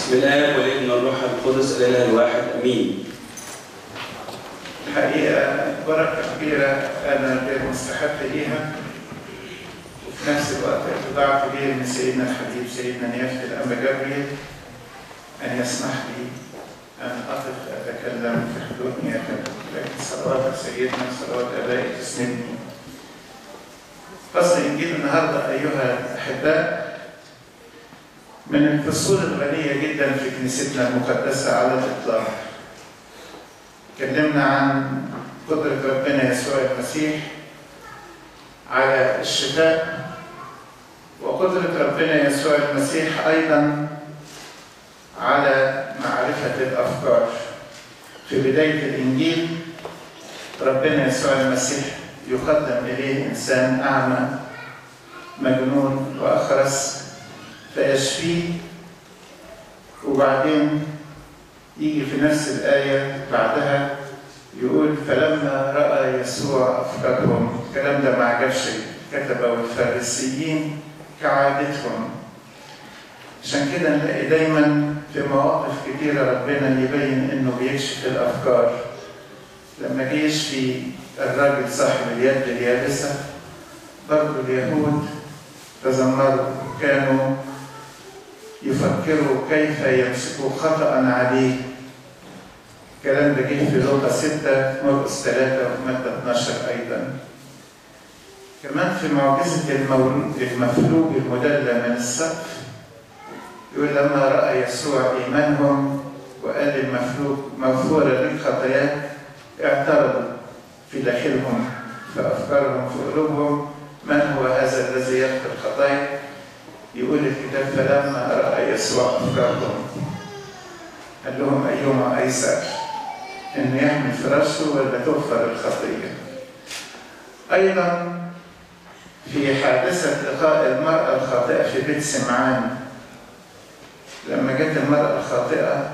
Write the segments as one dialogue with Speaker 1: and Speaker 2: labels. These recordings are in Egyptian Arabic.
Speaker 1: بسم الله والابن والروح القدس الاله الواحد امين
Speaker 2: الحقيقة بركة كبيرة أنا غير مستحق ليها وفي نفس الوقت اتضاع كبير من سيدنا الحبيب سيدنا نيافة الأنبا جبريل أن يسمح لي أن أقف أتكلم في حدود نيافته لكن صلوات سيدنا صلوات آبائي تسندني فصل إنجيل النهاردة أيها الأحباء من الفصول الغنية جدا في كنيستنا المقدسة على الإطلاق اتكلمنا عن قدرة ربنا يسوع المسيح على الشفاء وقدرة ربنا يسوع المسيح أيضا على معرفة الأفكار في بداية الإنجيل ربنا يسوع المسيح يقدم إليه إنسان أعمى مجنون وأخرس فيشفيه وبعدين يجي في نفس الآية بعدها يقول فلما رأى يسوع أفكارهم الكلام ده ما عجبش كتبه الفارسيين كعادتهم عشان كده نلاقي دايما في مواقف كتيرة ربنا يبين إنه بيكشف الأفكار لما جه يشفي الراجل صاحب اليد اليابسة برضه اليهود تذمروا كانوا يفكروا كيف يمسكوا خطأ عليه الكلام ده جه في لوقا 6 مرقس 3 ومتى 12 أيضا كمان في معجزة المولود المفلوج المدلى من السقف يقول لما رأى يسوع إيمانهم وقال للمفلوج مغفورة لك خطاياك اعترضوا في داخلهم في أفكارهم في قلوبهم من هو هذا الذي يغفر الخطايا يقول الكتاب فلما رأى يسوع أفكارهم قال لهم أيهما أيسر إنه يحمل فراشه ولا تغفر الخطية أيضا في حادثة لقاء المرأة الخاطئة في بيت سمعان لما جت المرأة الخاطئة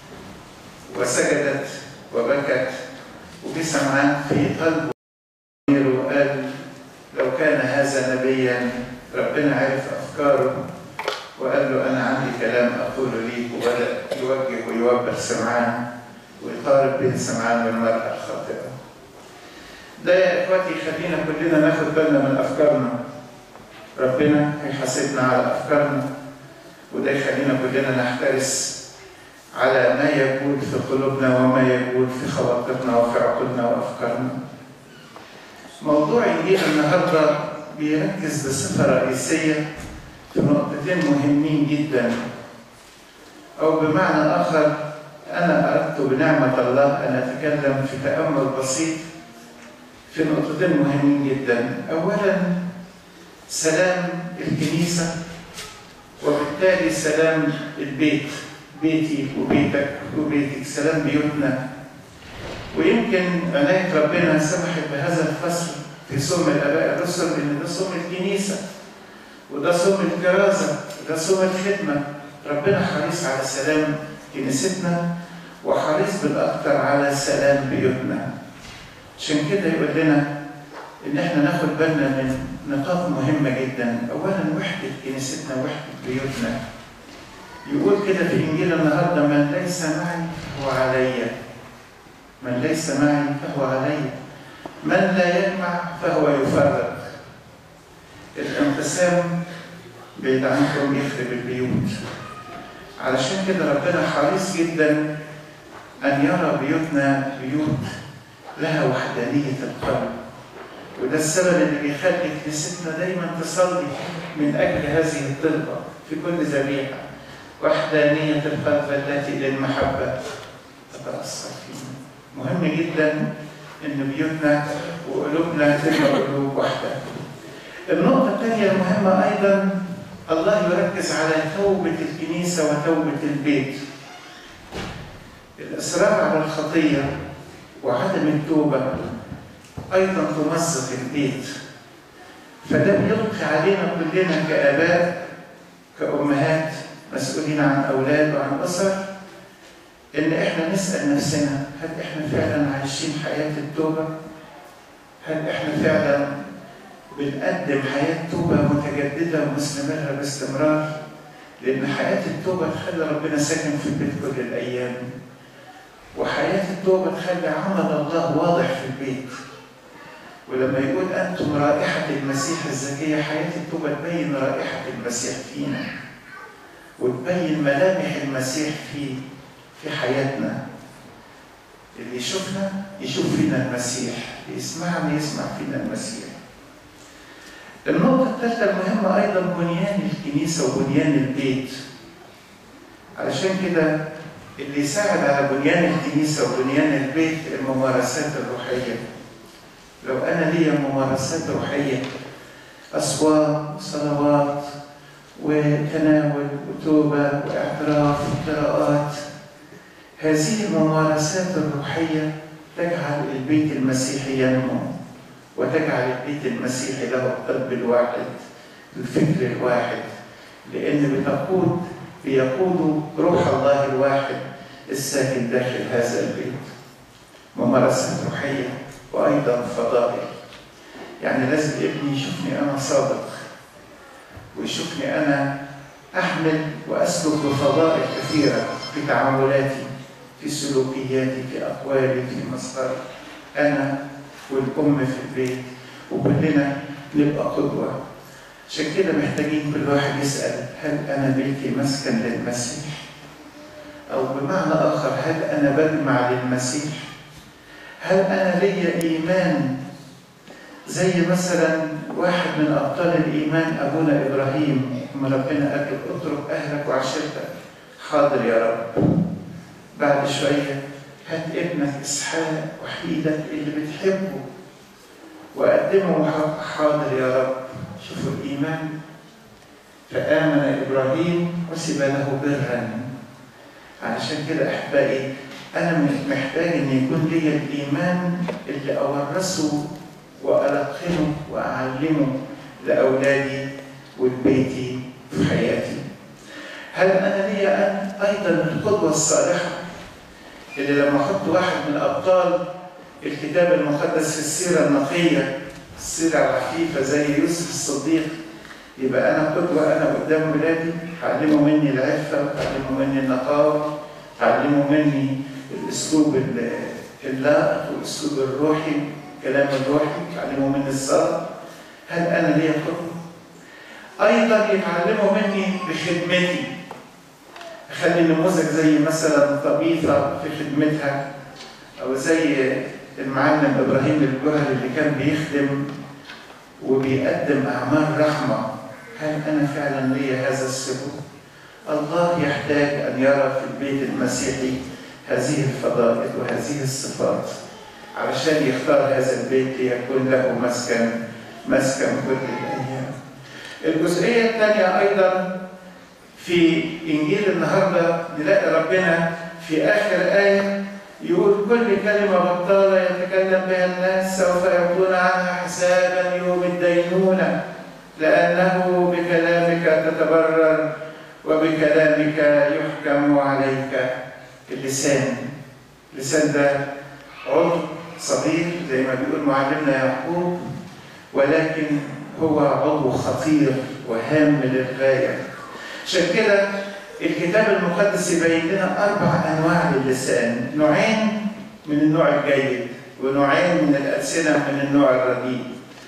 Speaker 2: وسجدت وبكت وفي سمعان في قلبه وقال لو كان هذا نبيا ربنا عرف أفكاره وقال له أنا عندي كلام أقوله ليك وبدأ يوجه ويوبخ سمعان ويقارب بين سمعان والمرأة الخاطئة. ده يا إخواتي يخلينا كلنا ناخد بالنا من أفكارنا. ربنا هيحاسبنا على أفكارنا وده يخلينا كلنا نحترس على ما يقول في قلوبنا وما يقول في خواطرنا وفي عقولنا وأفكارنا. موضوع إنجيل النهارده بيركز بصفة رئيسية في نقطتين مهمين جدا أو بمعنى آخر أنا أردت بنعمة الله أن أتكلم في تأمل بسيط في نقطتين مهمين جدا أولا سلام الكنيسة وبالتالي سلام البيت بيتي وبيتك وبيتك سلام بيوتنا ويمكن عناية ربنا سمحت بهذا الفصل في صوم الآباء الرسل إن ده صوم الكنيسة وده صوم الكرازة وده صوم الخدمة ربنا حريص على سلام كنيستنا وحريص بالأكثر على سلام بيوتنا عشان كده يقول لنا إن إحنا ناخد بالنا من نقاط مهمة جدا أولا وحدة كنيستنا وحدة بيوتنا يقول كده في إنجيل النهاردة من ليس معي هو علي من ليس معي فهو علي من لا يجمع فهو يفرق الانقسام بعيد عنكم يخرب البيوت علشان كده ربنا حريص جدا أن يرى بيوتنا بيوت لها وحدانية القلب وده السبب اللي بيخلي كنيستنا دايما تصلي من أجل هذه الطلبة في كل ذبيحة وحدانية القلب التي للمحبة تتأثر فينا مهم جدا ان بيوتنا وقلوبنا تبقى قلوب واحده. النقطة الثانية المهمة أيضا الله يركز على توبة الكنيسة وتوبة البيت. الإصرار على الخطية وعدم التوبة أيضا تمزق البيت. فده بيلقي علينا كلنا كآباء كأمهات مسؤولين عن أولاد وعن أسر ان احنا نسال نفسنا هل احنا فعلا عايشين حياه التوبه؟ هل احنا فعلا بنقدم حياه توبه متجدده ومستمره باستمرار؟ لأن حياة التوبة تخلي ربنا ساكن في البيت كل الأيام وحياة التوبة تخلي عمل الله واضح في البيت ولما يقول أنتم رائحة المسيح الزكية حياة التوبة تبين رائحة المسيح فينا وتبين ملامح المسيح في في حياتنا اللي يشوفنا يشوف فينا المسيح اللي يسمعنا يسمع فينا المسيح النقطة الثالثة المهمة أيضا بنيان الكنيسة وبنيان البيت علشان كده اللي يساعد على بنيان الكنيسة وبنيان البيت الممارسات الروحية لو أنا ليا ممارسات روحية أصوات وصلوات وتناول وتوبة واعتراف وقراءات هذه الممارسات الروحية تجعل البيت المسيحي ينمو وتجعل البيت المسيحي له القلب الواحد الفكر الواحد لأن بتقود بيقود روح الله الواحد الساكن داخل هذا البيت ممارسات روحية وأيضا فضائل يعني لازم ابني يشوفني أنا صادق ويشوفني أنا أحمل وأسلك بفضائل كثيرة في تعاملاتي في سلوكياتي في أقوالي في مصدري أنا والأم في البيت وكلنا نبقى قدوة عشان كده محتاجين كل واحد يسأل هل أنا بيتي مسكن للمسيح؟ أو بمعنى آخر هل أنا بجمع للمسيح؟ هل أنا ليا إيمان زي مثلا واحد من أبطال الإيمان أبونا إبراهيم لما ربنا قال له اترك أهلك وعشيرتك حاضر يا رب بعد شوية هات ابنك إسحاق وحيدك اللي بتحبه وقدمه حاضر يا رب شوفوا الإيمان فآمن إبراهيم وسب له برا علشان كده أحبائي أنا محتاج إن يكون لي الإيمان اللي أورثه وألقنه وأعلمه لأولادي ولبيتي في حياتي هل أنا لي أن أيضا القدوة الصالحة اللي لما أحط واحد من أبطال الكتاب المقدس في السيرة النقية السيرة العفيفة زي يوسف الصديق يبقى أنا قدوة أنا قدام ولادي تعلموا مني العفة وتعلموا مني النقاوة تعلموا مني الأسلوب اللائق والأسلوب الروحي الكلام الروحي تعلموا مني الصلاة هل أنا لي قدوة؟ أيضا يتعلموا مني بخدمتي أخلي نموذج زي مثلا طبيخة في خدمتها أو زي المعلم إبراهيم الجوهري اللي كان بيخدم وبيقدم أعمال رحمة هل أنا فعلا لي هذا السلوك؟ الله يحتاج أن يرى في البيت المسيحي هذه الفضائل وهذه الصفات علشان يختار هذا البيت ليكون له مسكن مسكن كل الأيام. الجزئية الثانية أيضا في إنجيل النهاردة نلاقي ربنا في آخر آية يقول كل كلمة بطالة يتكلم بها الناس سوف يعطون عنها حسابا يوم الدينونة لأنه بكلامك تتبرر وبكلامك يحكم عليك اللسان اللسان ده عضو صغير زي ما بيقول معلمنا يعقوب ولكن هو عضو خطير وهام للغاية عشان كده الكتاب المقدس يبين لنا أربع أنواع للسان نوعين من النوع الجيد ونوعين من الألسنة من النوع الرديء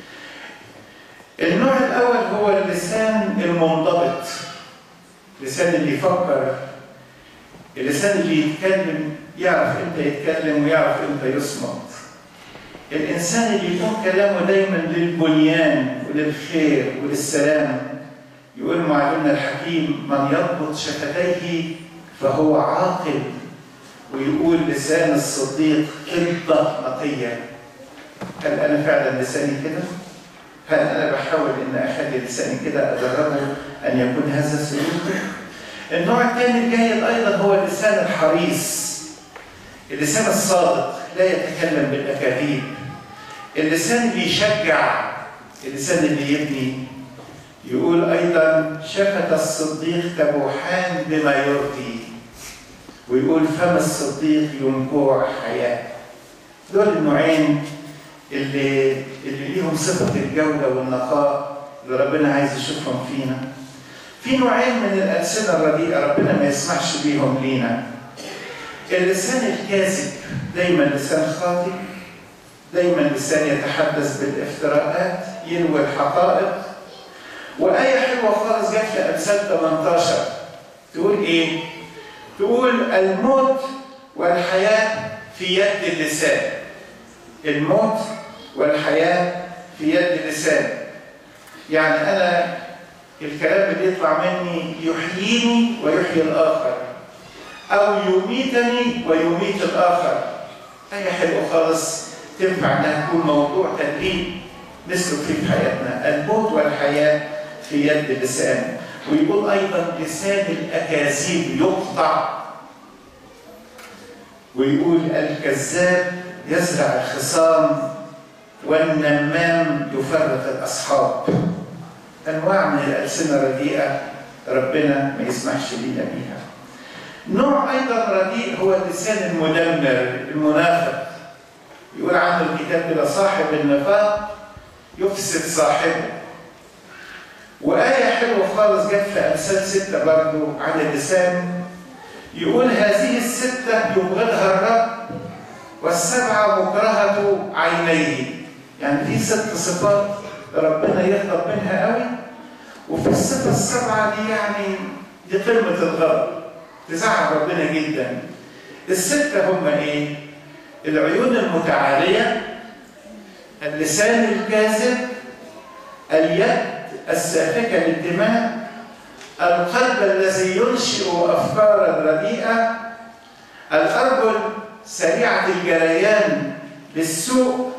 Speaker 2: النوع الأول هو اللسان المنضبط اللسان اللي يفكر اللسان اللي يتكلم يعرف امتى يتكلم ويعرف امتى يصمت الانسان اللي يكون كلامه دايما للبنيان وللخير وللسلام يقول معلمنا الحكيم من يضبط شفتيه فهو عاقل ويقول لسان الصديق فضة نقية هل أنا فعلا لساني كده؟ هل أنا بحاول إن أخلي لساني كده أدربه أن يكون هذا سلوكي؟ النوع الثاني الجيد أيضا هو اللسان الحريص اللسان الصادق لا يتكلم بالأكاذيب اللسان اللي يشجع اللسان اللي يبني يقول أيضا شفت الصديق كبوحان بما يرضي ويقول فم الصديق ينبوع حياة دول النوعين اللي اللي ليهم صفة الجودة والنقاء اللي ربنا عايز يشوفهم فينا في نوعين من الألسنة الرديئة ربنا ما يسمحش بيهم لينا اللسان الكاذب دايما لسان خاطئ دايما لسان يتحدث بالافتراءات ينوي الحقائق وآية حلوة خالص جت في أمثال 18 تقول إيه؟ تقول الموت والحياة في يد اللسان الموت والحياة في يد اللسان يعني أنا الكلام اللي يطلع مني يحييني ويحيي الآخر أو يميتني ويميت الآخر آية حلوة خالص تنفع إنها تكون موضوع تدريب نسلك فيه في حياتنا الموت والحياة في يد اللسان ويقول أيضا لسان الأكاذيب يقطع ويقول الكذاب يزرع الخصام والنمام يفرق الأصحاب أنواع من الألسنة الرديئة ربنا ما يسمحش لينا بيها نوع أيضا رديء هو اللسان المدمر المنافق يقول عنه الكتاب كده صاحب النفاق يفسد صاحبه وآية حلوة خالص جت في أمثال ستة برضو عن اللسان يقول هذه الستة يبغضها الرب والسبعة مكرهة عينيه يعني في ست صفات ربنا يغضب منها قوي وفي الصفة السبعة دي يعني دي قمة الغضب تزعل ربنا جدا الستة هم ايه؟ العيون المتعالية اللسان الكاذب اليد السافكة للدماء القلب الذي ينشئ أفكارا رديئة الأرجل سريعة الجريان للسوء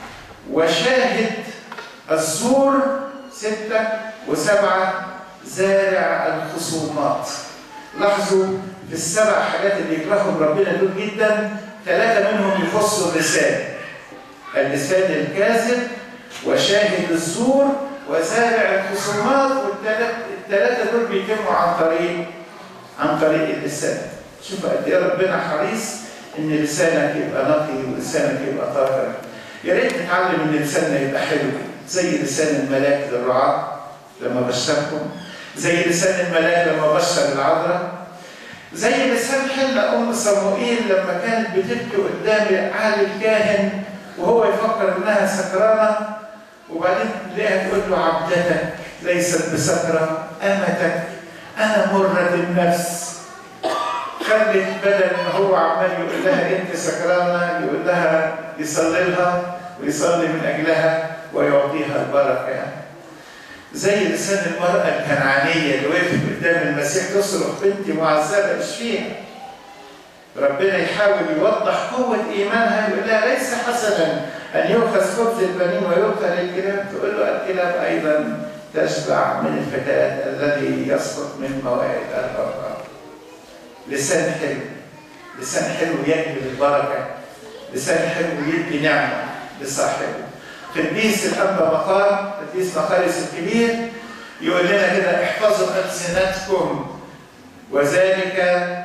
Speaker 2: وشاهد الزور ستة وسبعة زارع الخصومات لاحظوا في السبع حاجات اللي يكرههم ربنا دول جدا ثلاثة منهم يخصوا اللسان اللسان الكاذب وشاهد الزور وزارع الخصومات والثلاثة دول بيتموا عن طريق عن طريق اللسان شوف قد ايه ربنا حريص ان لسانك يبقى نقي ولسانك يبقى طاهر يا ريت نتعلم ان لساننا يبقى حلو زي لسان الملاك للرعاة لما بشركم زي لسان الملاك لما بشر العذراء زي لسان حلة أم صموئيل لما كانت بتبكي قدام عالي الكاهن وهو يفكر إنها سكرانة وبعدين تلاقيها تقول له عبدتك ليست بسكرة أمتك أنا مرة النفس خلت بدل ما هو عمال يقول لها أنت سكرانة يقول لها يصلي لها ويصلي من أجلها ويعطيها البركة يعني. زي لسان المرأة الكنعانية اللي وقفت قدام المسيح تصرخ بنتي معذبة اشفيها. ربنا يحاول يوضح قوة إيمانها يقول لها ليس حسنا أن يؤخذ خبز البنين ويلقى للكلاب تقول له الكلاب أيضا تشبع من الفتاة الذي يسقط من موائد الأربعة. لسان حلو لسان حلو يجلب البركة لسان حلو يدي نعمة لصاحبه قديس الأنبا مقار قديس مقارس الكبير يقول لنا كده احفظوا ألسنتكم وذلك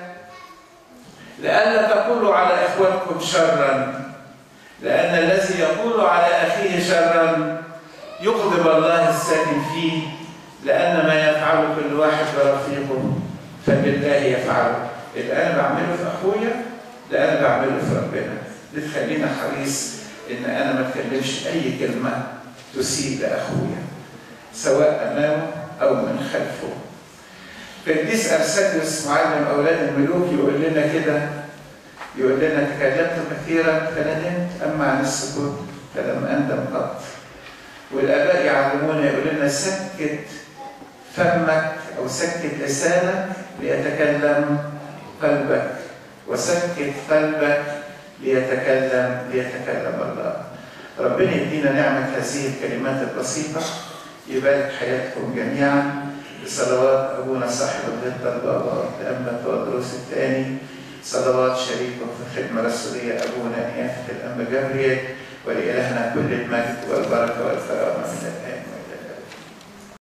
Speaker 2: لئلا تقولوا على إخوتكم شرا لأن الذي يقول على أخيه شرا يغضب الله الساكن فيه لأن ما يفعله كل واحد برفيقه فبالله يفعله اللي أنا بعمله في أخويا ده أنا بعمله في ربنا بتخلينا حريص ان انا ما اتكلمش اي كلمه تسيء لاخويا سواء امامه او من خلفه قديس ارسلس معلم اولاد الملوك يقول لنا كده يقول لنا تكلمت كثيرا فندمت اما عن السكوت فلم اندم قط والاباء يعلمونا يقول لنا سكت فمك او سكت لسانك ليتكلم قلبك وسكت قلبك ليتكلم ليتكلم الله ربنا يدينا نعمة هذه الكلمات البسيطة يبارك حياتكم جميعا بصلوات أبونا صاحب الغدة البابا الأنبا تودروس الثاني صلوات شريكه في الخدمة الرسولية أبونا نيافة الأنبا جبريل ولإلهنا كل المجد والبركة والكرامة من الآن